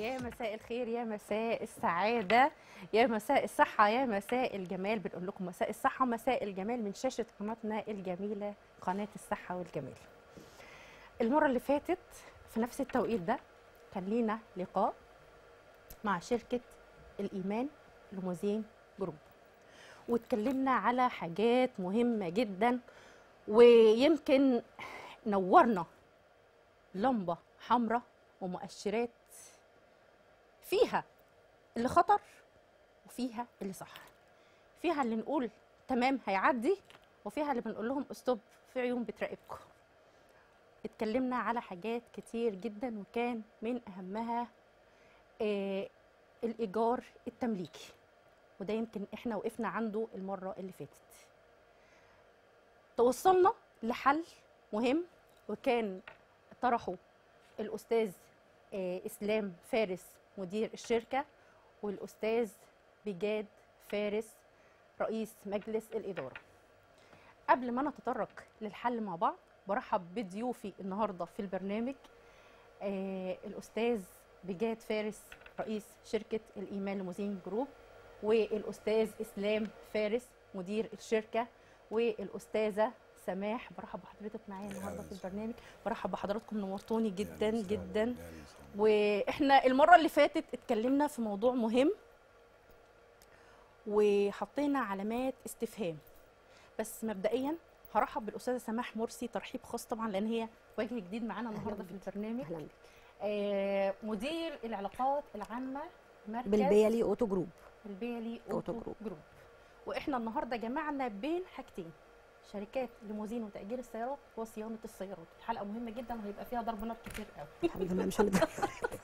يا مساء الخير يا مساء السعادة يا مساء الصحة يا مساء الجمال بنقول لكم مساء الصحة مساء الجمال من شاشة قناتنا الجميلة قناة الصحة والجمال المرة اللي فاتت في نفس التوقيت ده كان لينا لقاء مع شركة الإيمان ليموزين جروب واتكلمنا على حاجات مهمة جدا ويمكن نورنا لمبة حمراء ومؤشرات فيها اللي خطر وفيها اللي صح فيها اللي نقول تمام هيعدي وفيها اللي بنقول لهم استوب في عيون بتراقبكم اتكلمنا على حاجات كتير جدا وكان من اهمها آه الايجار التمليكي وده يمكن احنا وقفنا عنده المره اللي فاتت توصلنا لحل مهم وكان طرحه الاستاذ آه، اسلام فارس مدير الشركه والاستاذ بجاد فارس رئيس مجلس الاداره قبل ما نتطرق للحل مع بعض برحب بضيوفي النهارده في البرنامج آه الاستاذ بجاد فارس رئيس شركه الايمان ليموزين جروب والاستاذ اسلام فارس مدير الشركه والاستاذه سماح برحب بحضرتك معايا النهارده في البرنامج برحب بحضراتكم نورتوني جدا جدا واحنا المره اللي فاتت اتكلمنا في موضوع مهم وحطينا علامات استفهام بس مبدئيا هرحب بالاستاذه سماح مرسي ترحيب خاص طبعا لان هي وجه جديد معانا النهارده في البرنامج اهلا بك آه مدير العلاقات العامه مركز بالبيلي اوتو جروب البيلي أوتو اوتو جروب. جروب واحنا النهارده جمعنا بين حاجتين شركات ليموزين وتأجير السيارات وصيانة السيارات الحلقة مهمة جدا وهيبقى فيها ضرب نار كتير قوي الحمد لله مش هنقدر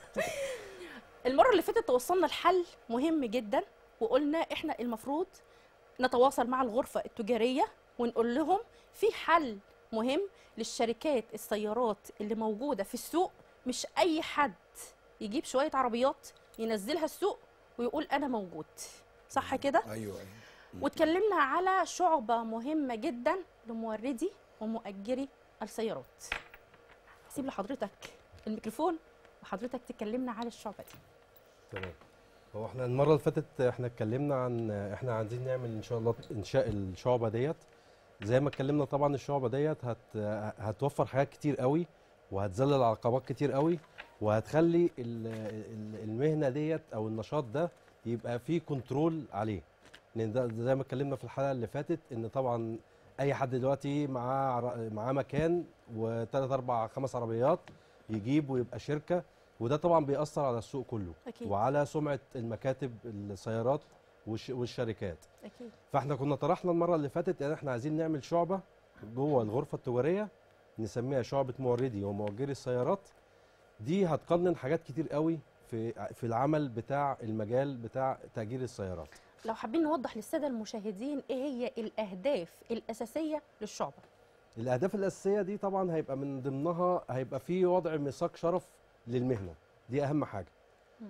المرة اللي فاتت توصلنا لحل مهم جدا وقلنا احنا المفروض نتواصل مع الغرفة التجارية ونقول لهم في حل مهم للشركات السيارات اللي موجودة في السوق مش أي حد يجيب شوية عربيات ينزلها السوق ويقول أنا موجود صح كده؟ ايوه ايوه واتكلمنا على شعبة مهمة جدا لموردي ومؤجري السيارات هسيب لحضرتك الميكروفون وحضرتك تكلمنا على الشعبة دي تمام هو احنا المره اللي فاتت احنا اتكلمنا عن احنا عايزين نعمل ان شاء الله انشاء الشعبه ديت زي ما اتكلمنا طبعا الشعبه ديت هت هتوفر حاجات كتير قوي وهتذلل عقبات كتير قوي وهتخلي ال- ال- المهنه ديت او النشاط ده يبقى فيه كنترول عليه لان ده زي ما اتكلمنا في الحلقه اللي فاتت ان طبعا اي حد دلوقتي معاه عر- معاه مكان وثلاث اربع خمس عربيات يجيب ويبقى شركه وده طبعا بيأثر على السوق كله أكيد وعلى سمعه المكاتب السيارات والش- والشركات أكيد فاحنا كنا طرحنا المره اللي فاتت ان احنا عايزين نعمل شعبه جوه الغرفه التجاريه نسميها شعبه موردي ومؤجري السيارات دي هتقنن حاجات كتير قوي في في العمل بتاع المجال بتاع تأجير السيارات لو حابين نوضح للسادة المشاهدين إيه هي الأهداف الأساسية للشعبة الاهداف الاساسيه دي طبعا هيبقى من ضمنها هيبقى في وضع ميثاق شرف للمهنه دي اهم حاجه مم.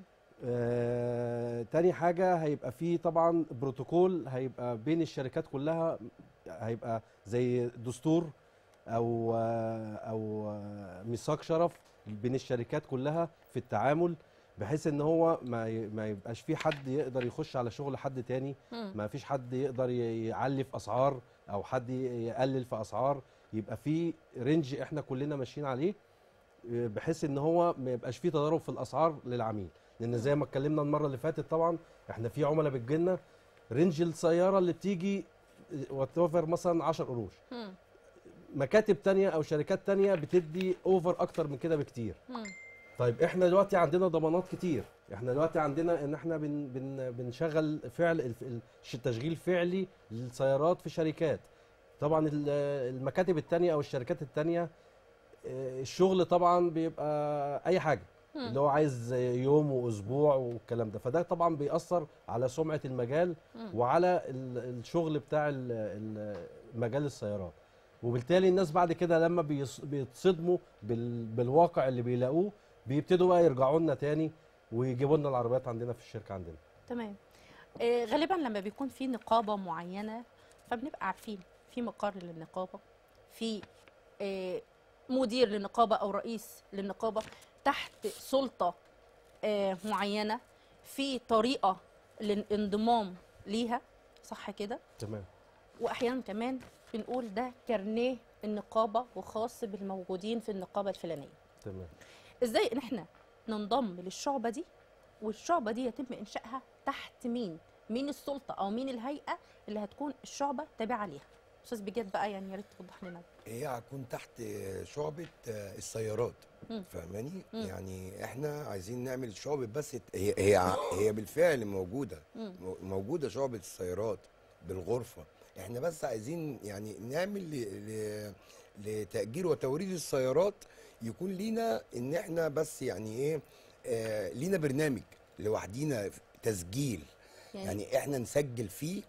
آه، تاني حاجه هيبقى في طبعا بروتوكول هيبقى بين الشركات كلها هيبقى زي دستور او آه، او آه، ميثاق شرف بين الشركات كلها في التعامل بحيث ان هو ما ي- ما يبقاش في حد يقدر يخش على شغل حد تاني ما فيش حد يقدر ي- يعلي في اسعار او حد ي- يقلل في اسعار يبقى في رينج احنا كلنا ماشيين عليه آه، بحيث ان هو ما يبقاش في تضارب في الاسعار للعميل لان زي ما اتكلمنا المره اللي فاتت طبعا احنا في عملاء بتجيلنا رينج السياره اللي بتيجي وتوفر مثلا 10 قروش مم. مكاتب تانية او شركات تانية بتدي اوفر اكتر من كده بكتير مم. طيب احنا دلوقتي عندنا ضمانات كتير احنا دلوقتي عندنا ان احنا بن بن بنشغل فعل الف- الش- تشغيل فعلي للسيارات في شركات طبعا ال- المكاتب التانية او الشركات التانية اه، الشغل طبعا بيبقى اي حاجه مم. اللي هو عايز يوم واسبوع والكلام ده فده طبعا بيأثر على سمعه المجال مم. وعلى ال- الشغل بتاع ال- ال- مجال السيارات وبالتالي الناس بعد كده لما بيص- بيتصدموا بال- بالواقع اللي بيلاقوه بيبتدوا بقى يرجعوا لنا تاني ويجيبوا لنا العربيات عندنا في الشركه عندنا تمام آه، غالبا لما بيكون في نقابه معينه فبنبقى عارفين في مقر للنقابه في آه، مدير للنقابه او رئيس للنقابه تحت سلطه آه، معينه في طريقه للانضمام ليها صح كده تمام واحيانا كمان بنقول ده كارنيه النقابه وخاص بالموجودين في النقابه الفلانيه تمام ازاي ان احنا ننضم للشعبه دي والشعبه دي يتم انشائها تحت مين مين السلطه او مين الهيئه اللي هتكون الشعبه تابعه ليها استاذ بجد بقى يعني يا ريت توضح لنا هي هتكون تحت شعبة السيارات مم. فاهماني مم. يعني احنا عايزين نعمل شعبة بس هي هي ع- هي بالفعل موجودة مم. مو- موجودة شعبة السيارات بالغرفة احنا بس عايزين يعني نعمل ل- ل- لتأجير وتوريد السيارات يكون لينا ان احنا بس يعني ايه آه لينا برنامج لوحدينا تسجيل يعني احنا نسجل فيه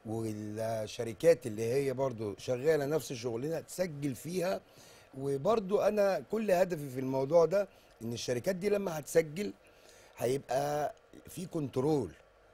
والشركات اللي هي برضو شغاله نفس شغلنا تسجل فيها وبرضو انا كل هدفي في الموضوع ده ان الشركات دي لما هتسجل هيبقى في كنترول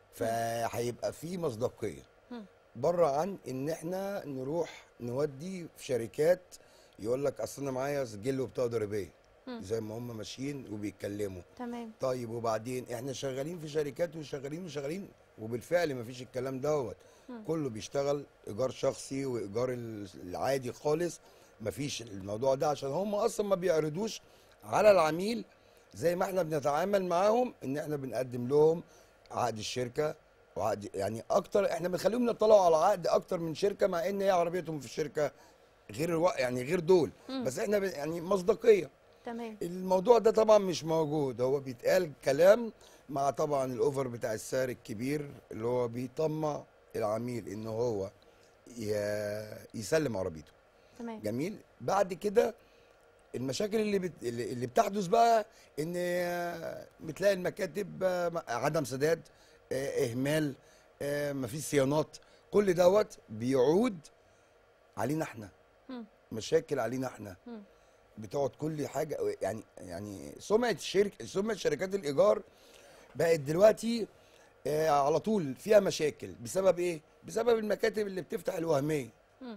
فهيبقى في مصداقيه مم. بره عن ان احنا نروح نودي في شركات يقول لك اصل انا معايا سجل وبطاقه ضريبيه مم. زي ما هم ماشيين وبيتكلموا تمام طيب وبعدين احنا شغالين في شركات وشغالين وشغالين وبالفعل مفيش الكلام دوت مم. كله بيشتغل ايجار شخصي وايجار ال- العادي خالص مفيش الموضوع ده عشان هم اصلا ما بيعرضوش على العميل زي ما احنا بنتعامل معاهم ان احنا بنقدم لهم عقد الشركه وعقد يعني اكتر احنا بنخليهم يطلعوا على عقد اكتر من شركه مع ان هي عربيتهم في الشركه غير الو... يعني غير دول مم. بس احنا ب... يعني مصداقيه تمام الموضوع ده طبعا مش موجود هو بيتقال كلام مع طبعا الاوفر بتاع السعر الكبير اللي هو بيطمع العميل ان هو ي- يسلم عربيته تمام جميل بعد كده المشاكل اللي بت... اللي اللي بتحدث بقى ان بتلاقي المكاتب آه، عدم سداد آه، اهمال آه، مفيش صيانات كل دوت بيعود علينا احنا مم. مشاكل علينا احنا مم. بتقعد كل حاجه يعني يعني سمعه الشركه سمعه شركات الايجار بقت دلوقتي آه على طول فيها مشاكل بسبب ايه؟ بسبب المكاتب اللي بتفتح الوهميه مم.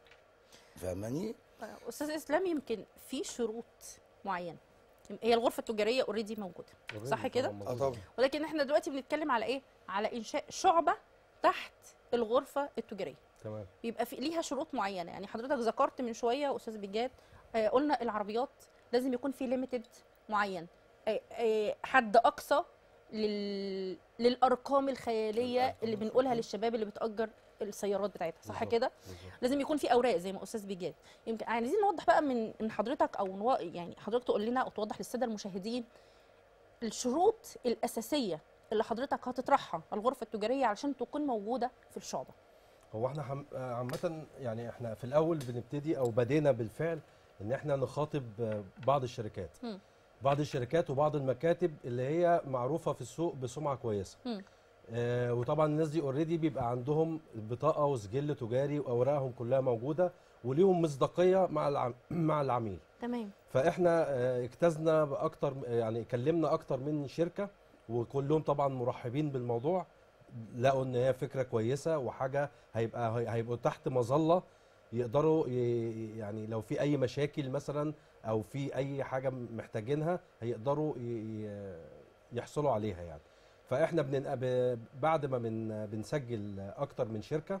فاهماني؟ طيب، استاذ اسلام يمكن في شروط معينه هي الغرفه التجاريه اوريدي موجوده صح كده؟ اه طبعا ولكن احنا دلوقتي بنتكلم على ايه على انشاء شعبه تحت الغرفه التجاريه تمام بيبقى في ليها شروط معينه يعني حضرتك ذكرت من شويه استاذ بجاد آه قلنا العربيات لازم يكون في ليميتد معين آه آه حد اقصى لل... للارقام الخياليه الأرقام اللي بنقولها الخيالية. للشباب اللي بتاجر السيارات بتاعتها صح بالظبط، كده بالظبط. لازم يكون في اوراق زي ما استاذ بجاد يمكن عايزين نوضح بقى من من حضرتك او نوا... يعني حضرتك تقول لنا او توضح للساده المشاهدين الشروط الاساسيه اللي حضرتك هتطرحها على الغرفه التجاريه علشان تكون موجوده في الشعبه هو احنا حم- آه، عامة يعني احنا في الأول بنبتدي أو بدينا بالفعل إن احنا نخاطب آه، بعض الشركات مم. بعض الشركات وبعض المكاتب اللي هي معروفة في السوق بسمعة كويسة مم. آه وطبعا الناس دي اوريدي بيبقى عندهم بطاقة وسجل تجاري وأوراقهم كلها موجودة وليهم مصداقية مع العم مع العميل تمام فاحنا آه، اجتزنا باكتر يعني كلمنا اكتر من شركه وكلهم طبعا مرحبين بالموضوع لقوا ان هي فكره كويسه وحاجه هيبقى هي- هيبقوا تحت مظله يقدروا ي- يعني لو في اي مشاكل مثلا او في اي حاجه محتاجينها هيقدروا ي- ي- يحصلوا عليها يعني فاحنا بن ب- بعد ما بن بنسجل اكتر من شركه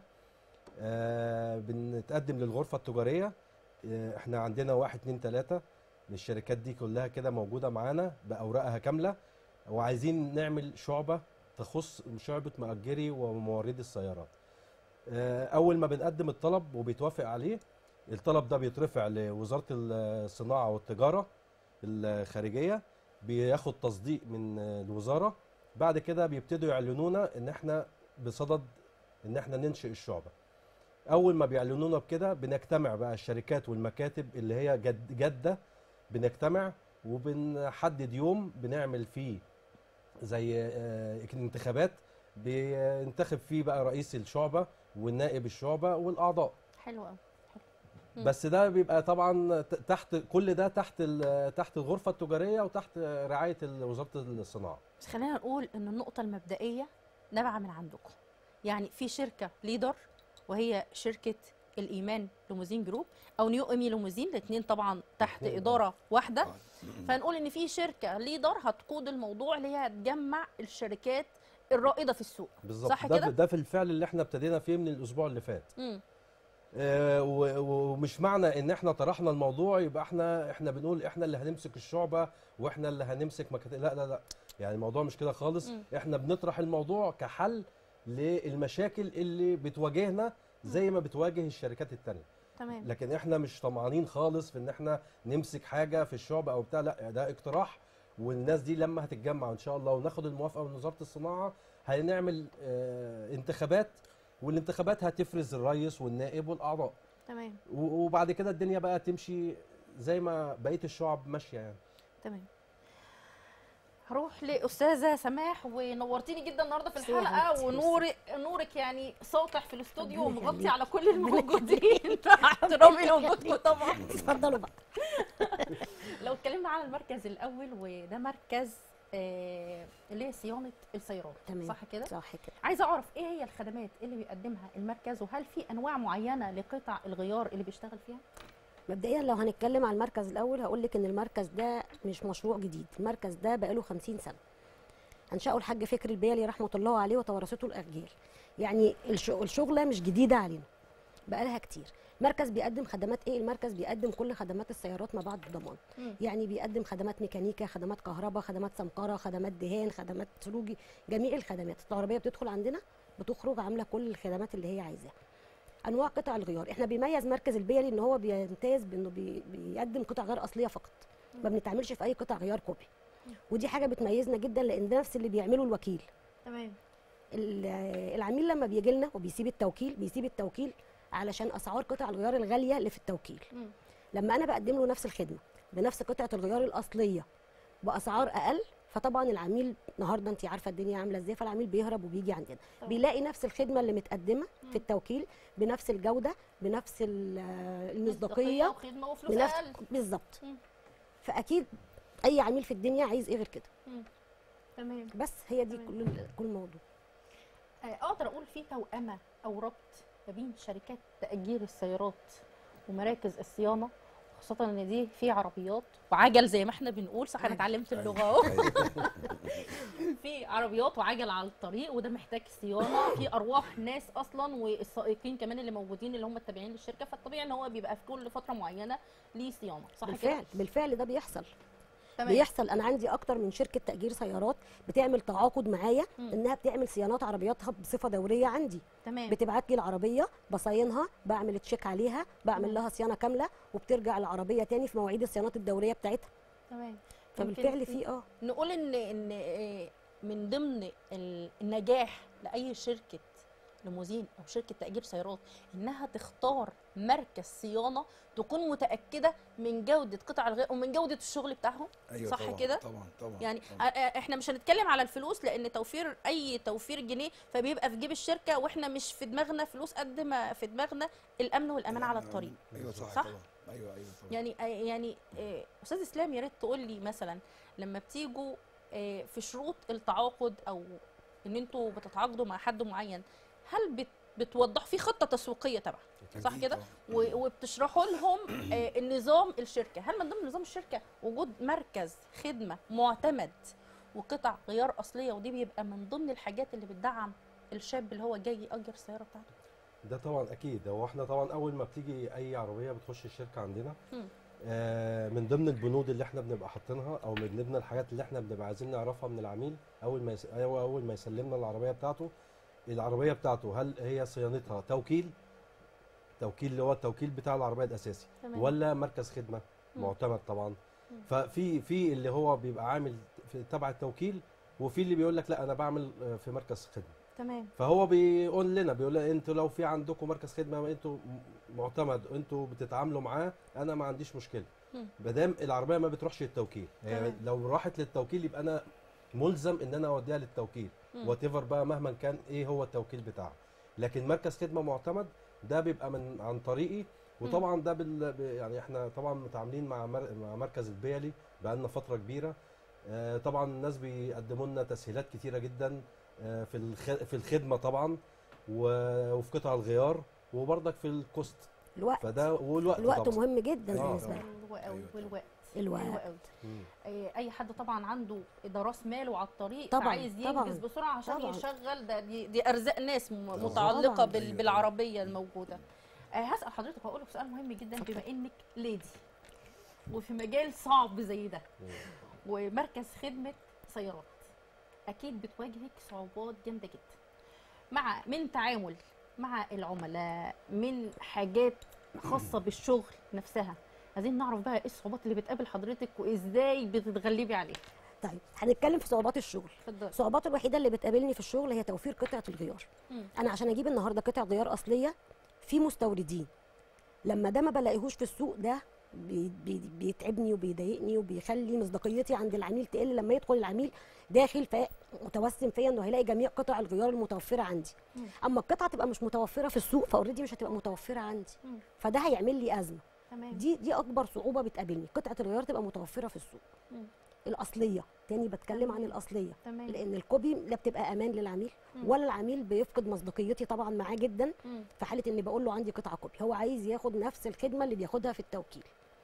آه، بنتقدم للغرفه التجاريه آه، احنا عندنا واحد اتنين تلاته من الشركات دي كلها كده موجوده معانا باوراقها كامله وعايزين نعمل شعبه تخص شعبه مأجري وموردي السيارات. آه، اول ما بنقدم الطلب وبيتوافق عليه الطلب ده بيترفع لوزاره الصناعه والتجاره الخارجيه بياخد تصديق من آه، الوزاره بعد كده بيبتدوا يعلنونا ان احنا بصدد ان احنا ننشئ الشعبه. اول ما بيعلنونا بكده بنجتمع بقى الشركات والمكاتب اللي هي جد جده بنجتمع وبنحدد يوم بنعمل فيه زي آه، انتخابات بينتخب فيه بقى رئيس الشعبه والنائب الشعبه والاعضاء حلو قوي مم. بس ده بيبقى طبعا ت- تحت كل ده تحت ال- تحت الغرفه التجاريه وتحت رعايه ال- وزاره الصناعه بس خلينا نقول ان النقطه المبدئيه نابعه من عندكم يعني في شركه ليدر وهي شركه الايمان ليموزين جروب او نيو ايمي ليموزين الاثنين طبعا تحت الاتنين، اداره واحده آه. فنقول ان في شركه ليدر هتقود الموضوع اللي هي هتجمع الشركات الرائده في السوق بالظبط صح ده كده؟ ده في الفعل اللي احنا ابتدينا فيه من الاسبوع اللي فات مم. آه، و- ومش معنى ان احنا طرحنا الموضوع يبقى احنا احنا بنقول احنا اللي هنمسك الشعبه واحنا اللي هنمسك مكاتب لا لا لا يعني الموضوع مش كده خالص مم. احنا بنطرح الموضوع كحل للمشاكل اللي بتواجهنا زي ما بتواجه الشركات التانية تمام لكن احنا مش طمعانين خالص في ان احنا نمسك حاجه في الشعب او بتاع لا ده اقتراح والناس دي لما هتتجمع ان شاء الله وناخد الموافقه من وزاره الصناعه هنعمل اه انتخابات والانتخابات هتفرز الرئيس والنائب والاعضاء تمام و- وبعد كده الدنيا بقى تمشي زي ما بقيه الشعب ماشيه يعني تمام هروح لاستاذه سماح ونورتيني جدا النهارده في ميرسي يا الحلقه حبيبتي، ونورك نورك يعني ساطع في الاستوديو ربنا ومغطي يخليك. على كل الموجودين مع احترامي لوجودكم طبعا اتفضلوا بقى لو اتكلمنا عن المركز الاول وده مركز آه، اللي هي صيانه السيارات تمام. صح كده صح كده عايزه اعرف ايه هي الخدمات اللي بيقدمها المركز وهل في انواع معينه لقطع الغيار اللي بيشتغل فيها مبدئيا لو هنتكلم على المركز الاول هقول لك ان المركز ده مش مشروع جديد المركز ده بقاله 50 سنه انشاه الحاج فكري البيلي رحمه الله عليه وتوارثته الاجيال يعني الش- الشغله مش جديده علينا بقالها كتير مركز بيقدم خدمات ايه المركز بيقدم كل خدمات السيارات ما بعد الضمان مم. يعني بيقدم خدمات ميكانيكا خدمات كهرباء خدمات سمكره خدمات دهان خدمات سلوجي جميع الخدمات العربيه بتدخل عندنا بتخرج عامله كل الخدمات اللي هي عايزاها انواع قطع الغيار احنا بيميز مركز البيلي ان هو بيمتاز بانه بي بيقدم قطع غيار اصليه فقط ما بنتعاملش في اي قطع غيار كوبي ودي حاجه بتميزنا جدا لان ده نفس اللي بيعمله الوكيل تمام ال- العميل لما بيجي لنا وبيسيب التوكيل بيسيب التوكيل علشان اسعار قطع الغيار الغاليه اللي في التوكيل مم. لما انا بقدم له نفس الخدمه بنفس قطعه الغيار الاصليه باسعار اقل فطبعا العميل النهارده انت عارفه الدنيا عامله ازاي فالعميل بيهرب وبيجي عندنا طبعاً. بيلاقي نفس الخدمه اللي متقدمه في التوكيل بنفس الجوده بنفس ال- المصداقيه وخدمه وفلوس بنفس اقل بالظبط مم. فاكيد اي عميل في الدنيا عايز ايه غير كده تمام بس هي دي تمام. كل ال- كل الموضوع آه، اقدر اقول في توأمه او ربط ما بين شركات تأجير السيارات ومراكز الصيانه خاصة ان دي في عربيات وعجل زي ما احنا بنقول صح انا عجل. اتعلمت اللغة اهو أيوة. في عربيات وعجل على الطريق وده محتاج صيانة في ارواح ناس اصلا والسائقين كمان اللي موجودين اللي هم التابعين للشركة فالطبيعي ان هو بيبقى في كل فترة معينة ليه صيانة صح كده؟ بالفعل بالفعل ده بيحصل تمام بيحصل انا عندي اكتر من شركه تاجير سيارات بتعمل تعاقد معايا مم. انها بتعمل صيانات عربياتها بصفه دوريه عندي تمام بتبعت لي العربيه بصينها بعمل تشيك عليها بعمل مم. لها صيانه كامله وبترجع العربيه تاني في مواعيد الصيانات الدوريه بتاعتها تمام فبالفعل يمكن في اه نقول ان ان آه، من ضمن ال- النجاح لاي شركه ليموزين او شركه تاجير سيارات انها تختار مركز صيانه تكون متاكده من جوده قطع الغيار ومن جوده الشغل بتاعهم ايوه صح طبعا كده؟ طبعا طبعا يعني طبعاً. آه، آه، احنا مش هنتكلم على الفلوس لان توفير اي توفير جنيه فبيبقى في جيب الشركه واحنا مش في دماغنا فلوس قد ما في دماغنا الامن والامان على الطريق ايوه صح, صح؟ طبعا ايوه ايوه طبعا يعني يعني آه، استاذ اسلام يا ريت تقول لي مثلا لما بتيجوا آه، في شروط التعاقد او ان انتوا بتتعاقدوا مع حد معين هل بت بتوضح في خطه تسويقيه تبع صح أكيد كده طبعاً. و- وبتشرحوا لهم آه، النظام الشركه هل من ضمن نظام الشركه وجود مركز خدمه معتمد وقطع غيار اصليه ودي بيبقى من ضمن الحاجات اللي بتدعم الشاب اللي هو جاي يأجر السياره بتاعته ده طبعا اكيد هو احنا طبعا اول ما بتيجي اي عربيه بتخش الشركه عندنا مم. آه من ضمن البنود اللي احنا بنبقى حاطينها او من ضمن الحاجات اللي احنا بنبقى عايزين نعرفها من العميل اول ما يس... أيوة اول ما يسلمنا العربيه بتاعته العربيه بتاعته هل هي صيانتها توكيل توكيل اللي هو التوكيل بتاع العربيه الاساسي تمام. ولا مركز خدمه مم. معتمد طبعا مم. ففي في اللي هو بيبقى عامل في تبع التوكيل وفي اللي بيقول لك لا انا بعمل آه، في مركز خدمه تمام فهو بيقول لنا بيقول لنا انتوا لو في عندكم مركز خدمه انتوا معتمد انتوا بتتعاملوا معاه انا ما عنديش مشكله مم. ما دام العربيه ما بتروحش للتوكيل هي تمام. لو راحت للتوكيل يبقى انا ملزم ان انا اوديها للتوكيل مم. وات بقى مهما كان ايه هو التوكيل بتاعها لكن مركز خدمه معتمد ده بيبقى من عن طريقي وطبعا ده بال ب- يعني احنا طبعا متعاملين مع مر... مع مركز البيلي بقالنا فتره كبيره آه، طبعا الناس بيقدموا لنا تسهيلات كتيره جدا آه، في الخ... في الخدمه طبعا و- وفي قطع الغيار وبرضك في الكوست الوقت فده والوقت الوقت طبعا. مهم جدا آه. بالنسبه لك حلو قوي أيوة والوقت الوقت. حلو قوي مم. آه، اي حد طبعا عنده ده راس ماله على الطريق طبعاً، فعايز طبعاً، ينجز بسرعه عشان طبعاً. يشغل ده دي, دي ارزاق ناس م- طبعاً. متعلقه طبعاً. بال أيوة. بالعربيه الموجوده آه، هسال حضرتك وهقول لك سؤال مهم جدا بما انك ليدي وفي مجال صعب زي ده ومركز خدمه سيارات اكيد بتواجهك صعوبات جامده جدا مع من تعامل مع العملاء من حاجات خاصه بالشغل نفسها عايزين نعرف بقى ايه الصعوبات اللي بتقابل حضرتك وازاي بتتغلبي عليها طيب هنتكلم في صعوبات الشغل اتفضلي الصعوبات الوحيده اللي بتقابلني في الشغل هي توفير قطعه الغيار مم. انا عشان اجيب النهارده قطع غيار اصليه في مستوردين لما ده ما بلاقيهوش في السوق ده بي بي بيتعبني وبيضايقني وبيخلي مصداقيتي عند العميل تقل لما يدخل العميل داخل ف متوسم فيا انه هيلاقي جميع قطع الغيار المتوفره عندي مم. اما القطعه تبقى مش متوفره في السوق فاوريدي مش هتبقى متوفره عندي مم. فده هيعمل لي ازمه تمام دي دي اكبر صعوبه بتقابلني قطعه الغيار تبقى متوفره في السوق مم. الاصليه تاني بتكلم عن تمام. الاصليه تمام لان الكوبي لا بتبقى امان للعميل مم. ولا العميل بيفقد مصداقيتي طبعا معاه جدا مم. في حاله اني بقول له عندي قطعه كوبي هو عايز ياخد نفس الخدمه اللي بياخدها في التوكيل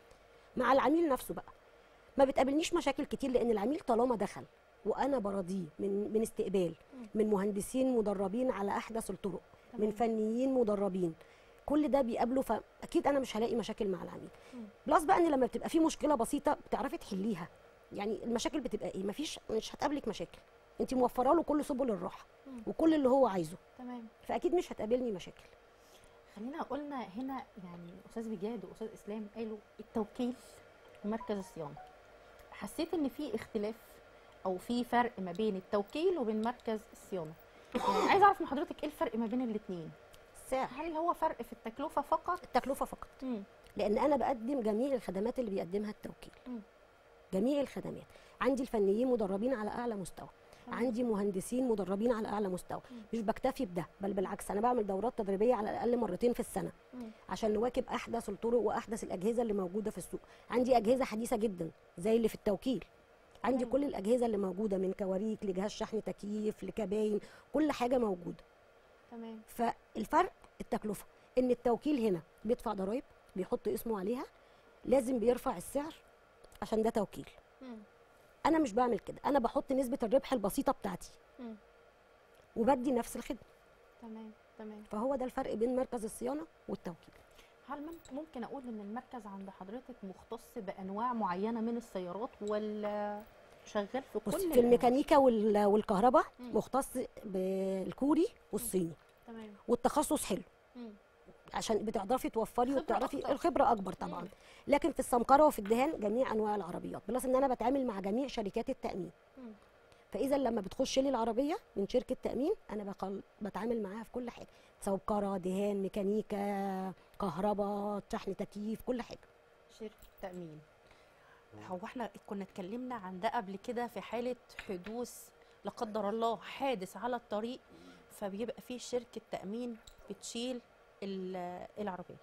مع العميل نفسه بقى ما بتقابلنيش مشاكل كتير لان العميل طالما دخل وانا براضيه من من استقبال مم. من مهندسين مدربين على احدث الطرق من تمام. فنيين مدربين كل ده بيقابله فاكيد انا مش هلاقي مشاكل مع العميل مم. بلس بقى ان لما بتبقى في مشكله بسيطه بتعرفي تحليها يعني المشاكل بتبقى ايه مفيش مش هتقابلك مشاكل انت موفره له كل سبل الراحه مم. وكل اللي هو عايزه تمام فاكيد مش هتقابلني مشاكل خلينا قلنا هنا يعني استاذ بجاد واستاذ اسلام قالوا التوكيل ومركز الصيانه حسيت ان في اختلاف او في فرق ما بين التوكيل وبين مركز الصيانه يعني عايز اعرف من حضرتك ايه الفرق ما بين الاثنين السعر هل هو فرق في التكلفه فقط التكلفه فقط مم. لان انا بقدم جميع الخدمات اللي بيقدمها التوكيل مم. جميع الخدمات عندي الفنيين مدربين على اعلى مستوى تمام. عندي مهندسين مدربين على اعلى مستوى مم. مش بكتفي بده بل بالعكس انا بعمل دورات تدريبيه على الاقل مرتين في السنه مم. عشان نواكب احدث الطرق واحدث الاجهزه اللي موجوده في السوق عندي اجهزه حديثه جدا زي اللي في التوكيل عندي تمام. كل الاجهزه اللي موجوده من كواريك لجهاز شحن تكييف لكباين كل حاجه موجوده تمام فالفرق التكلفه ان التوكيل هنا بيدفع ضرائب بيحط اسمه عليها لازم بيرفع السعر عشان ده توكيل مم. انا مش بعمل كده انا بحط نسبه الربح البسيطه بتاعتي مم. وبدي نفس الخدمه تمام تمام فهو ده الفرق بين مركز الصيانه والتوكيل هل مم- ممكن اقول ان المركز عند حضرتك مختص بانواع معينه من السيارات ولا شغال في كل بص في الأنواع؟ الميكانيكا وال- والكهرباء مم. مختص بالكوري والصيني تمام والتخصص حلو مم. عشان بتعرفي توفري خبرة وبتعرفي أكتر. الخبره اكبر طبعا مم. لكن في السمكره وفي الدهان جميع انواع العربيات بلس ان انا بتعامل مع جميع شركات التامين مم. فاذا لما بتخش لي العربيه من شركه تامين انا بقل بتعامل معاها في كل حاجه سمكره دهان ميكانيكا كهرباء شحن تكييف كل حاجه شركه تامين هو احنا كنا اتكلمنا عن ده قبل كده في حاله حدوث لا قدر الله حادث على الطريق فبيبقى فيه شركه تامين بتشيل ال- العربيه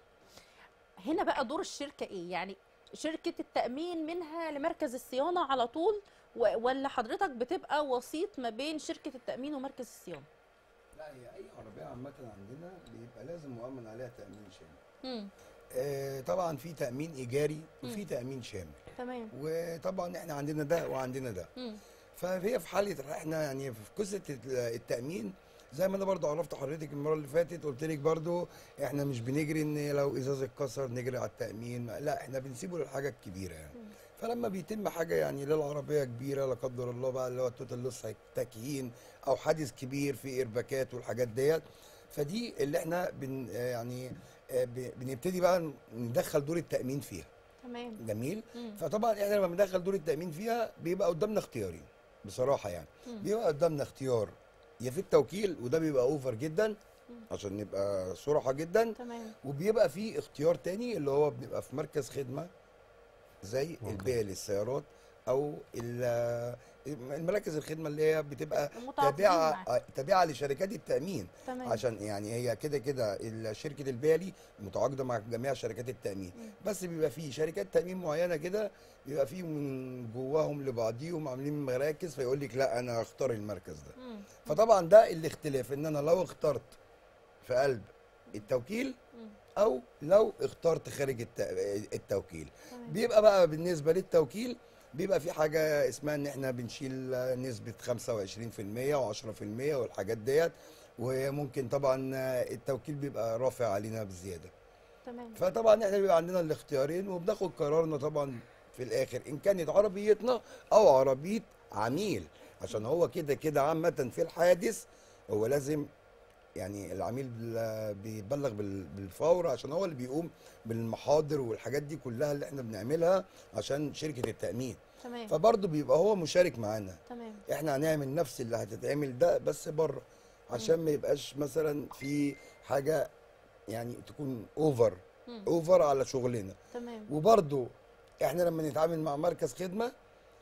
هنا بقى دور الشركه ايه يعني شركه التامين منها لمركز الصيانه على طول و- ولا حضرتك بتبقى وسيط ما بين شركه التامين ومركز الصيانه لا هي اي عربيه عامه عندنا بيبقى لازم مؤمن عليها تامين شامل امم آه طبعا في تامين ايجاري وفي مم. تامين شامل تمام وطبعا احنا عندنا ده وعندنا ده امم فهي في حاله احنا يعني في قصه التامين زي ما انا برضو عرفت حضرتك المره اللي فاتت قلت لك برضو احنا مش بنجري ان لو ازاز اتكسر نجري على التامين لا احنا بنسيبه للحاجه الكبيره يعني مم. فلما بيتم حاجه يعني للعربيه كبيره لا قدر الله بقى اللي هو التوتال لوس تكيين او حادث كبير في ارباكات والحاجات ديت فدي اللي احنا بن آه يعني آه ب- بنبتدي بقى ندخل دور التامين فيها تمام جميل مم. فطبعا احنا لما بندخل دور التامين فيها بيبقى قدامنا اختيارين بصراحه يعني مم. بيبقى قدامنا اختيار يا في التوكيل وده بيبقى اوفر جدا مم. عشان نبقى صراحه جدا تمام وبيبقى في اختيار تاني اللي هو بنبقى في مركز خدمه زي أوكي. البيع للسيارات او ال- المراكز الخدمه اللي هي بتبقى متعاقدين تابعه معاك. آه، تابعه لشركات التامين تمام عشان يعني هي كده كده ال- شركه البيالي متعاقده مع جميع شركات التامين مم. بس بيبقى في شركات تامين معينه كده بيبقى في من جواهم لبعضيهم عاملين مراكز فيقول لك لا انا اختار المركز ده مم. فطبعا ده الاختلاف ان انا لو اخترت في قلب التوكيل مم. او لو اخترت خارج الت- التوكيل تمام. بيبقى بقى بالنسبه للتوكيل بيبقى في حاجه اسمها ان احنا بنشيل نسبه 25% و10% والحاجات ديت وممكن طبعا التوكيل بيبقى رافع علينا بزياده تمام فطبعا احنا بيبقى عندنا الاختيارين وبناخد قرارنا طبعا في الاخر ان كانت عربيتنا او عربيه عميل عشان هو كده كده عامه في الحادث هو لازم يعني العميل بال- بيبلغ بال- بالفور عشان هو اللي بيقوم بالمحاضر والحاجات دي كلها اللي احنا بنعملها عشان شركه التامين تمام فبرضه بيبقى هو مشارك معانا تمام احنا هنعمل نفس اللي هتتعمل ده بس بره عشان ما يبقاش مثلا في حاجه يعني تكون اوفر مم. اوفر على شغلنا تمام وبرضو احنا لما نتعامل مع مركز خدمه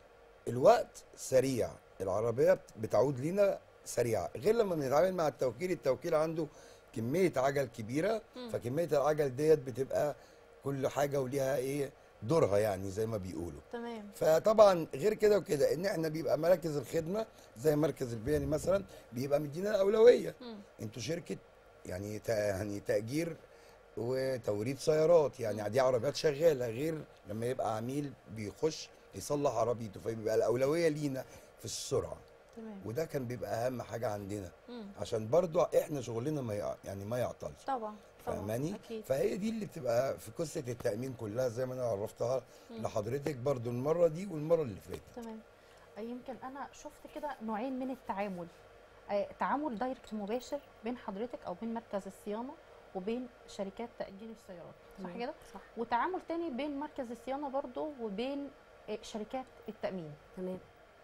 الوقت سريع العربيه بت- بتعود لينا سريعه غير لما بنتعامل مع التوكيل التوكيل عنده كميه عجل كبيره مم. فكميه العجل ديت بتبقى كل حاجه وليها ايه دورها يعني زي ما بيقولوا تمام فطبعا غير كده وكده ان احنا بيبقى مراكز الخدمه زي مركز البياني مثلا بيبقى مدينا الاولويه مم. انتوا شركه يعني تا يعني تاجير وتوريد سيارات يعني دي عربيات شغاله غير لما يبقى عميل بيخش يصلح عربيته فبيبقى الاولويه لينا في السرعه تمام وده كان بيبقى اهم حاجه عندنا مم. عشان برضو احنا شغلنا ما يع- يعني ما يعطلش طبعا طبعا فاهماني اكيد فهي دي اللي بتبقى في قصه التامين كلها زي ما انا عرفتها مم. لحضرتك برضو المره دي والمره اللي فاتت تمام آه، يمكن انا شفت كده نوعين من التعامل آه، تعامل دايركت مباشر بين حضرتك او بين مركز الصيانه وبين شركات تاجير السيارات صح مم. كده صح وتعامل تاني بين مركز الصيانه برضو وبين آه، شركات التامين تمام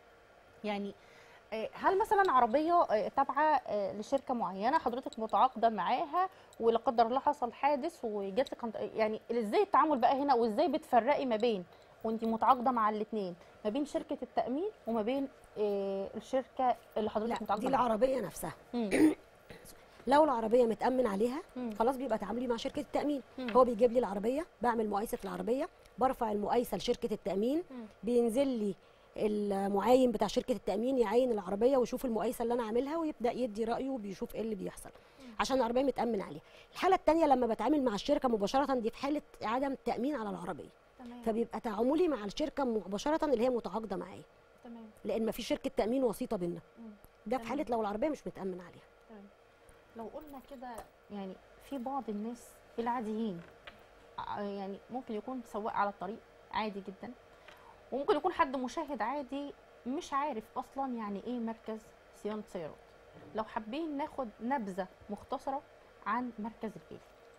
يعني آه، هل مثلا عربيه آه، تابعه آه، لشركه معينه حضرتك متعاقده معاها ولا قدر الله حصل حادث وجات لك عند- يعني ازاي التعامل بقى هنا وازاي بتفرقي ما بين وانت متعاقده مع الاثنين ما بين شركه التامين وما بين آه، الشركه اللي لا حضرتك دي متعاقده معاها العربيه نفسها مم. لو العربيه متامن عليها مم. خلاص بيبقى تعاملي مع شركه التامين مم. هو بيجيب لي العربيه بعمل مقايسه العربيه برفع المقايسه لشركه التامين مم. بينزل لي المعاين بتاع شركه التامين يعاين العربيه ويشوف المقايسه اللي انا عاملها ويبدا يدي رايه وبيشوف ايه اللي بيحصل عشان العربيه متامن عليها الحاله الثانيه لما بتعامل مع الشركه مباشره دي في حاله عدم تامين على العربيه تمام فبيبقى تعاملي مع الشركه مباشره اللي هي متعاقده معايا تمام لان ما في شركه تامين وسيطه بينا مم. ده في تمام. حاله لو العربيه مش متامن عليها تمام لو قلنا كده يعني في بعض الناس العاديين ع- يعني ممكن يكون سواق على الطريق عادي جدا وممكن يكون حد مشاهد عادي مش عارف اصلا يعني ايه مركز صيانه سيارات لو حابين ناخد نبذه مختصره عن مركز البيل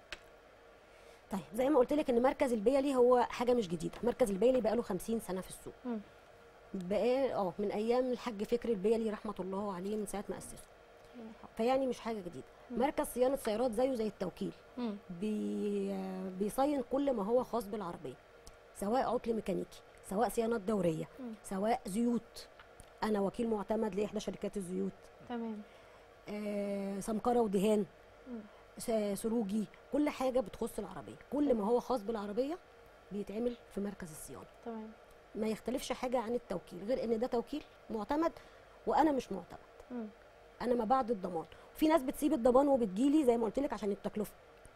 طيب زي ما قلت لك ان مركز البيلي هو حاجه مش جديده مركز البيلي بقاله 50 سنه في السوق مم. بقى اه من ايام الحاج فكري البيلي رحمه الله عليه من ساعه ما اسسه فيعني مش حاجه جديده مم. مركز صيانه سيارات زيه زي التوكيل مم. بي بيصين كل ما هو خاص بالعربيه سواء عطل ميكانيكي سواء صيانات دوريه مم. سواء زيوت انا وكيل معتمد لاحدى شركات الزيوت تمام آه سمكره ودهان مم. س- سروجي كل حاجه بتخص العربيه كل ما هو خاص بالعربيه بيتعمل في مركز الصيانه تمام ما يختلفش حاجه عن التوكيل غير ان ده توكيل معتمد وانا مش معتمد مم. انا ما بعد الضمان في ناس بتسيب الضمان وبتجيلي زي ما قلت لك عشان التكلفه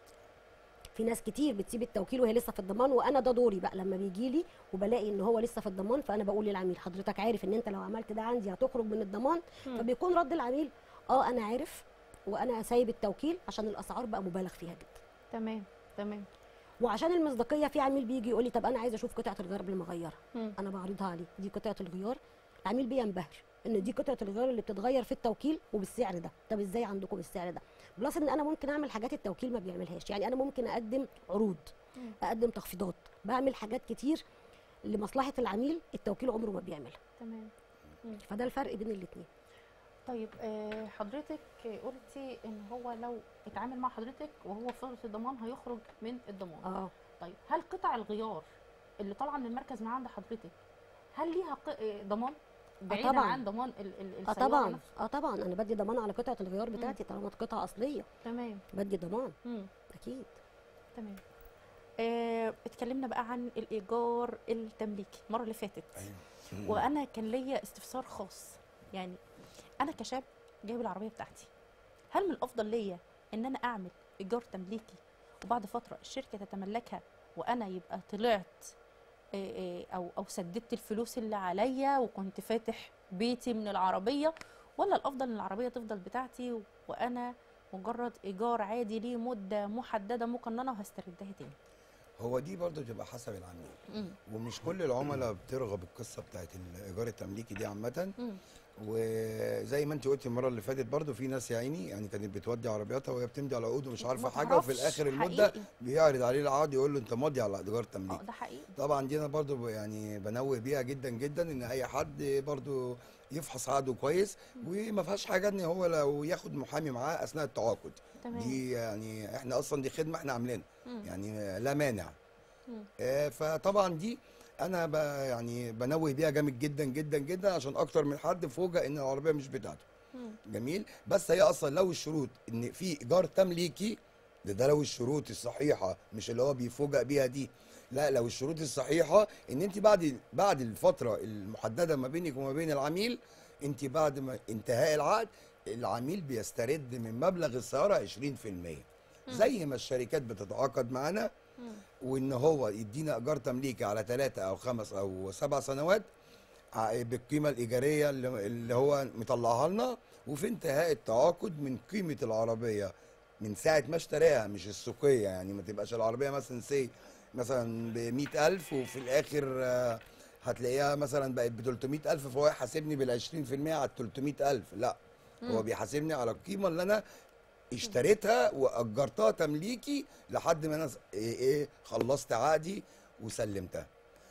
في ناس كتير بتسيب التوكيل وهي لسه في الضمان وانا ده دوري بقى لما بيجي لي وبلاقي ان هو لسه في الضمان فانا بقول للعميل حضرتك عارف ان انت لو عملت ده عندي هتخرج من الضمان مم. فبيكون رد العميل اه انا عارف وانا سايب التوكيل عشان الاسعار بقى مبالغ فيها جدا تمام تمام وعشان المصداقيه في عميل بيجي يقول لي طب انا عايز اشوف قطعه الغيار قبل ما اغيرها مم. انا بعرضها عليه دي قطعه الغيار العميل بينبهر ان دي قطعه الغيار اللي بتتغير في التوكيل وبالسعر ده طب ازاي عندكم بالسعر ده بلس ان انا ممكن اعمل حاجات التوكيل ما بيعملهاش يعني انا ممكن اقدم عروض مم. اقدم تخفيضات بعمل حاجات كتير لمصلحه العميل التوكيل عمره ما بيعملها تمام فده الفرق بين الاثنين طيب آه، حضرتك قلتي ان هو لو اتعامل مع حضرتك وهو في فتره الضمان هيخرج من الضمان اه طيب هل قطع الغيار اللي طالعه من المركز من عند حضرتك هل ليها ق- آه، ضمان بعيدا طبعاً. عن ضمان ال- ال- اه السيارة طبعا نفسه اه طبعا انا بدي ضمان على قطعه الغيار بتاعتي طالما قطعه اصليه تمام بدي ضمان مم. اكيد تمام آه، اتكلمنا بقى عن الايجار التمليكي المره اللي فاتت أيوة. وانا كان ليا استفسار خاص يعني انا كشاب جايب العربيه بتاعتي هل من الافضل ليا ان انا اعمل ايجار تمليكي وبعد فتره الشركه تتملكها وانا يبقى طلعت إيه إيه او او سددت الفلوس اللي عليا وكنت فاتح بيتي من العربيه ولا الافضل ان العربيه تفضل بتاعتي وانا مجرد ايجار عادي ليه مده محدده مقننه وهستردها تاني هو دي برضو بتبقى حسب العميل مم. ومش كل العملاء بترغب القصه بتاعت الايجار التمليكي دي عامه مم. وزي ما انت قلتي المره اللي فاتت برضو في ناس يا عيني يعني كانت بتودي عربياتها وهي بتمضي على عقود ومش عارفه ما حاجه وفي تعرفش الاخر المده حقيقي. بيعرض عليه العقد يقول له انت ماضي على ايجار اه تمليكي ده حقيقي طبعا دي انا برضو ب- يعني بنوه بيها جدا جدا ان اي حد برضو يفحص عقده كويس وما فيهاش حاجه ان هو لو ياخد محامي معاه اثناء التعاقد تمام دي يعني احنا اصلا دي خدمه احنا عاملينها مم. يعني لا مانع مم. آه، فطبعا دي انا ب يعني بنوه بيها جامد جدا جدا جدا عشان اكتر من حد فوجئ ان العربيه مش بتاعته مم. جميل بس هي اصلا لو الشروط ان في ايجار تمليكي ده ده لو الشروط الصحيحه مش اللي هو بيفوجئ بيها دي لا لو الشروط الصحيحه ان انت بعد بعد الفتره المحدده ما بينك وما بين العميل انت بعد ما انتهاء العقد العميل بيسترد من مبلغ السياره 20% زي ما الشركات بتتعاقد معانا مم. وان هو يدينا ايجار تمليكي على ثلاثة او خمس او سبع سنوات ع- بالقيمه الايجاريه اللي اللي هو مطلعها لنا وفي انتهاء التعاقد من قيمه العربيه من ساعه ما اشتراها مش السوقيه يعني ما تبقاش العربيه مثلا سي مثلا ب 100000 وفي الاخر آه، هتلاقيها مثلا بقت ب 300000 فهو يحاسبني بال 20% على ال 300000 لا هو بيحاسبني على القيمه اللي انا اشتريتها واجرتها تمليكي لحد ما انا س- ايه, إيه خلصت عقدي وسلمتها